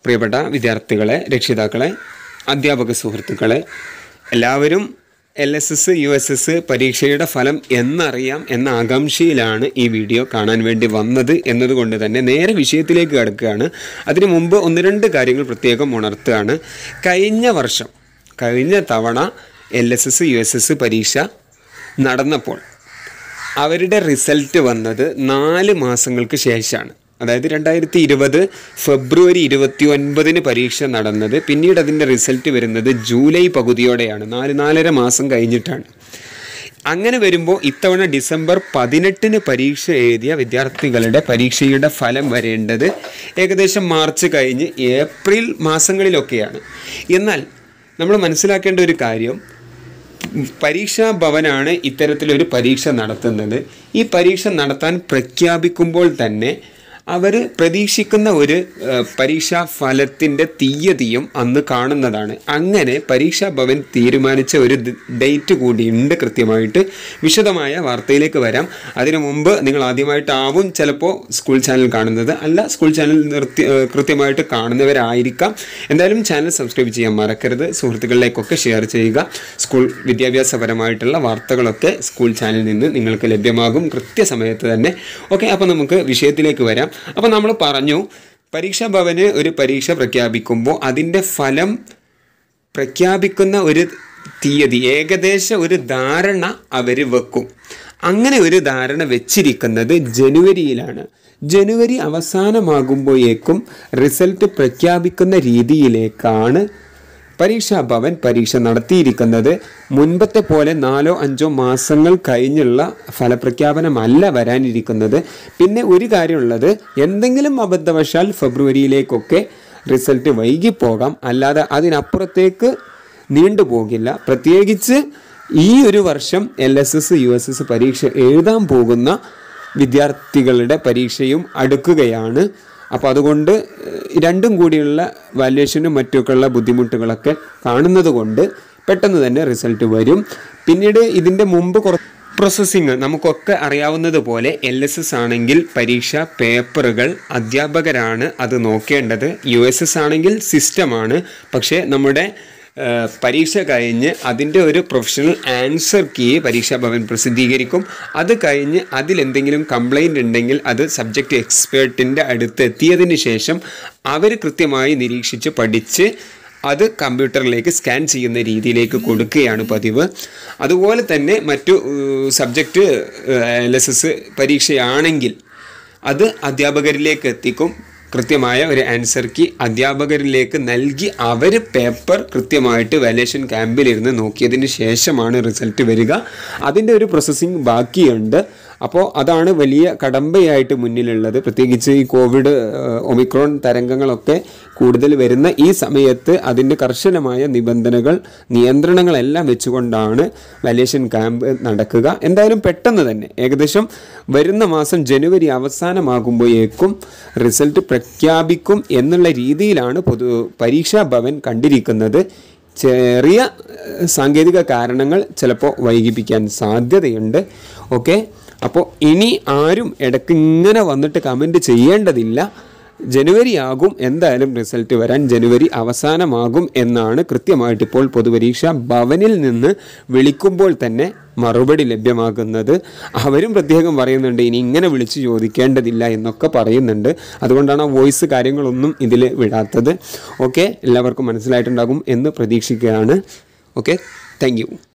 പ്രിയപ്പെട്ട വിദ്യാർത്ഥികളെ രക്ഷിതാക്കളെ അധ്യാപക സുഹൃത്തുക്കളെ എല്ലാവരും L S S U S S പരീക്ഷയുടെ ഫലം എന്നറിയാം എന്ന ആകാംക്ഷയിലാണ് ഈ വീഡിയോ കാണാൻ വേണ്ടി വന്നത് എന്നതുകൊണ്ട് തന്നെ നേരെ വിഷയത്തിലേക്ക് കിടക്കുകയാണ് അതിനു മുമ്പ് ഒന്ന് രണ്ട് കാര്യങ്ങൾ പ്രത്യേകം ഉണർത്തുകയാണ് കഴിഞ്ഞ വർഷം കഴിഞ്ഞ തവണ L S S U S S പരീക്ഷ നടന്നപ്പോൾ അവരുടെ റിസൾട്ട് വന്നത് നാല് മാസങ്ങൾക്ക് ശേഷമാണ് അതായത് രണ്ടായിരത്തി ഇരുപത് ഫെബ്രുവരി ഇരുപത്തി ഒൻപതിന് പരീക്ഷ നടന്നത് പിന്നീട് അതിൻ്റെ റിസൾട്ട് വരുന്നത് ജൂലൈ പകുതിയോടെയാണ് നാല് നാലര മാസം കഴിഞ്ഞിട്ടാണ് അങ്ങനെ വരുമ്പോൾ ഇത്തവണ ഡിസംബർ പതിനെട്ടിന് പരീക്ഷ എഴുതിയ വിദ്യാർത്ഥികളുടെ പരീക്ഷയുടെ ഫലം വരേണ്ടത് ഏകദേശം മാർച്ച് കഴിഞ്ഞ് ഏപ്രിൽ മാസങ്ങളിലൊക്കെയാണ് എന്നാൽ നമ്മൾ മനസ്സിലാക്കേണ്ട ഒരു കാര്യം പരീക്ഷാ ഭവനാണ് ഇത്തരത്തിലൊരു പരീക്ഷ നടത്തുന്നത് ഈ പരീക്ഷ നടത്താൻ പ്രഖ്യാപിക്കുമ്പോൾ തന്നെ അവർ പ്രതീക്ഷിക്കുന്ന ഒരു ഏഹ്, പരീക്ഷാ ഫലത്തിൻ്റെ തീയതിയും അന്ന് കാണുന്നതാണ് അങ്ങനെ പരീക്ഷാ ഭവൻ തീരുമാനിച്ച ഒരു ദ- ഡേറ്റ് കൂടിയുണ്ട് കൃത്യമായിട്ട് വിശദമായ വാർത്തയിലേക്ക് വരാം അതിനു മുമ്പ് നിങ്ങൾ ആദ്യമായിട്ടാവും ചിലപ്പോൾ സ്കൂൾ ചാനൽ കാണുന്നത് അല്ല സ്കൂൾ ചാനൽ നിർത്തി ഏഹ്, കൃത്യമായിട്ട് കാണുന്നവരായിരിക്കാം എന്തായാലും ചാനൽ സബ്സ്ക്രൈബ് ചെയ്യാൻ മറക്കരുത് സുഹൃത്തുക്കളിലേക്കൊക്കെ ഷെയർ ചെയ്യുക സ്കൂൾ വിദ്യാഭ്യാസപരമായിട്ടുള്ള വാർത്തകളൊക്കെ സ്കൂൾ ചാനലിൽ നിന്ന് നിങ്ങൾക്ക് ലഭ്യമാകും കൃത്യസമയത്ത് തന്നെ ഓക്കെ അപ്പോൾ നമുക്ക് വിഷയത്തിലേക്ക് വരാം അപ്പോൾ നമ്മൾ പറഞ്ഞു പരീക്ഷാ ഭവന് ഒരു പരീക്ഷ പ്രഖ്യാപിക്കുമ്പോൾ അതിൻ്റെ ഫലം പ്രഖ്യാപിക്കുന്ന ഒരു തീയതി ഏകദേശ ഒരു ധാരണ അവർ വെക്കും അങ്ങനെ ഒരു ധാരണ വെച്ചിരിക്കുന്നത് ജനുവരിയിലാണ് ജനുവരി അവസാനമാകുമ്പോഴേക്കും റിസൾട്ട് പ്രഖ്യാപിക്കുന്ന രീതിയിലേക്കാണ് പരീക്ഷാ ഭവൻ പരീക്ഷ നടത്തിയിരിക്കുന്നത് മുൻപത്തെ പോലെ നാലോ അഞ്ചോ മാസങ്ങൾ കഴിഞ്ഞുള്ള ഫലപ്രഖ്യാപനമല്ല വരാനിരിക്കുന്നത് പിന്നെ ഒരു കാര്യമുള്ളത് എന്തെങ്കിലും അബദ്ധവശാൽ ഫെബ്രുവരിയിലേക്കൊക്കെ റിസൾട്ട് വൈകിപ്പോകാം അല്ലാതെ അതിനപ്പുറത്തേക്ക് നീണ്ടുപോകില്ല പ്രത്യേകിച്ച് ഈ ഒരു വർഷം L S S U S S പരീക്ഷ എഴുതാൻ പോകുന്ന വിദ്യാർത്ഥികളുടെ പരീക്ഷയും അടുക്കുകയാണ് അപ്പോൾ അതുകൊണ്ട് ഏഹ്, രണ്ടും കൂടിയുള്ള വാല്യുവേഷനും മറ്റുമൊക്കെയുള്ള ബുദ്ധിമുട്ടുകളൊക്കെ കാണുന്നത് കൊണ്ട് പെട്ടെന്ന് തന്നെ റിസൾട്ട് വരും പിന്നീട് ഇതിൻ്റെ മുമ്പ് കുറച്ച് പ്രോസസ്സിങ് നമുക്കൊക്കെ അറിയാവുന്നത് പോലെ എൽ എസ് എസ് ആണെങ്കിൽ പരീക്ഷ പേപ്പറുകൾ അധ്യാപകരാണ് അത് നോക്കേണ്ടത് യു എസ് എസ് ആണെങ്കിൽ സിസ്റ്റമാണ് പക്ഷേ നമ്മുടെ ഏഹ്, പരീക്ഷ കഴിഞ്ഞ് അതിൻ്റെ ഒരു പ്രൊഫഷണൽ ആൻസർ കീ പരീക്ഷാ ഭവൻ പ്രസിദ്ധീകരിക്കും അത് കഴിഞ്ഞ് അതിലെന്തെങ്കിലും കംപ്ലൈൻ്റ് ഉണ്ടെങ്കിൽ അത് സബ്ജക്റ്റ് എക്സ്പേർട്ടിൻ്റെ അടുത്ത് എത്തിയതിന് ശേഷം അവർ കൃത്യമായി നിരീക്ഷിച്ച് പഠിച്ച് അത് കമ്പ്യൂട്ടറിലേക്ക് സ്കാൻ ചെയ്യുന്ന രീതിയിലേക്ക് കൊടുക്കുകയാണ് പതിവ് അതുപോലെ തന്നെ മറ്റു സബ്ജക്റ്റ് എൽ എസ് എസ് പരീക്ഷയാണെങ്കിൽ അത് അധ്യാപകരിലേക്ക് എത്തിക്കും കൃത്യമായ ഒരു ആൻസർ കീ അധ്യാപകരിലേക്ക് നൽകി അവർ പേപ്പർ കൃത്യമായിട്ട് വാലേഷൻ ക്യാമ്പിലിരുന്ന് നോക്കിയതിന് ശേഷമാണ് റിസൾട്ട് വരിക അതിൻ്റെ ഒരു പ്രോസസ്സിങ് ബാക്കിയുണ്ട് അപ്പോൾ അതാണ് വലിയ കടമ്പയായിട്ട് മുന്നിലുള്ളത് പ്രത്യേകിച്ച് ഈ കോവിഡ് ഏഹ്, ഒമിക്രോൺ തരംഗങ്ങളൊക്കെ കൂടുതൽ വരുന്ന ഈ സമയത്ത് അതിൻ്റെ കർശനമായ നിബന്ധനകൾ നിയന്ത്രണങ്ങളെല്ലാം വെച്ചുകൊണ്ടാണ് വാല്യേഷൻ ക്യാമ്പ് നടക്കുക എന്തായാലും പെട്ടെന്ന് തന്നെ ഏകദേശം വരുന്ന മാസം ജനുവരി അവസാനമാകുമ്പോഴേക്കും റിസൾട്ട് പ്രഖ്യാപിക്കും എന്നുള്ള രീതിയിലാണ് പൊതു പരീക്ഷാ ഭവൻ കണ്ടിരിക്കുന്നത് ചെറിയ ഏഹ്, സാങ്കേതിക കാരണങ്ങൾ ചിലപ്പോൾ വൈകിപ്പിക്കാൻ സാധ്യതയുണ്ട് ഓക്കെ അപ്പോൾ ഇനി ആരും ഇടയ്ക്ക് ഇങ്ങനെ വന്നിട്ട് കമൻറ്റ് ചെയ്യേണ്ടതില്ല ജനുവരി ആകും എന്തായാലും റിസൾട്ട് വരാൻ ജനുവരി അവസാനമാകും എന്നാണ് കൃത്യമായിട്ട് ഇപ്പോൾ പൊതുപരീക്ഷ ഭവനിൽ നിന്ന് വിളിക്കുമ്പോൾ തന്നെ മറുപടി ലഭ്യമാകുന്നത് അവരും പ്രത്യേകം പറയുന്നുണ്ട് ഇനി ഇങ്ങനെ വിളിച്ച് ചോദിക്കേണ്ടതില്ല എന്നൊക്കെ പറയുന്നുണ്ട് അതുകൊണ്ടാണ് ആ വോയിസ് കാര്യങ്ങളൊന്നും ഇതിൽ വിടാത്തത് ഓക്കെ എല്ലാവർക്കും മനസ്സിലായിട്ടുണ്ടാകും എന്ന് പ്രതീക്ഷിക്കുകയാണ് ഓക്കെ താങ്ക്